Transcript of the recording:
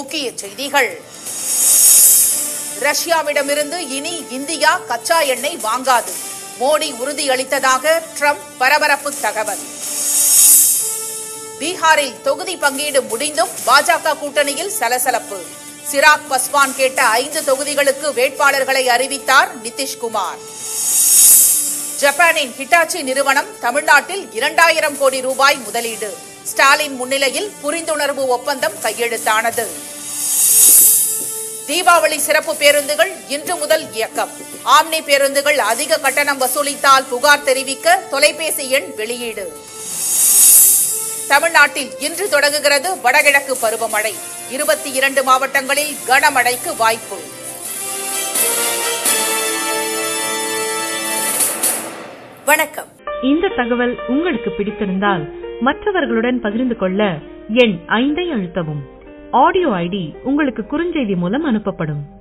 முக்கிய செய்திகள் ரஷ்யாவிடமிருந்து இனி இந்தியா கச்சா எண்ணெய் வாங்காது மோடி உறுதியளித்ததாக ட்ரம்ப் பரபரப்பு தகவல் பீகாரில் தொகுதி பங்கீடு முடிந்தும் பாஜக கூட்டணியில் சலசலப்பு சிராக் பஸ்வான் கேட்ட ஐந்து தொகுதிகளுக்கு வேட்பாளர்களை அறிவித்தார் நிதிஷ்குமார் ஜப்பானின் ஹிட்டாச்சி நிறுவனம் தமிழ்நாட்டில் இரண்டாயிரம் கோடி ரூபாய் முதலீடு ஸ்டாலின் முன்னிலையில் புரிந்துணர்வு ஒப்பந்தம் கையெழுத்தானது தீபாவளி சிறப்பு பேருந்துகள் இன்று முதல் இயக்கம் ஆம்னி பேருந்துகள் அதிக கட்டணம் வசூலித்தால் புகார் தெரிவிக்க தொலைபேசி எண் வெளியீடு தமிழ்நாட்டில் இன்று தொடங்குகிறது வடகிழக்கு பருவமழை இருபத்தி இரண்டு மாவட்டங்களில் கனமழைக்கு வாய்ப்பு வணக்கம் இந்த தகவல் உங்களுக்கு பிடித்திருந்தால் மற்றவர்களுடன் பகிர்ந்து கொள்ள எண் ஐந்தை அழுத்தவும் ஆடியோ ஐடி உங்களுக்கு குறுஞ்செய்தி மூலம் அனுப்பப்படும்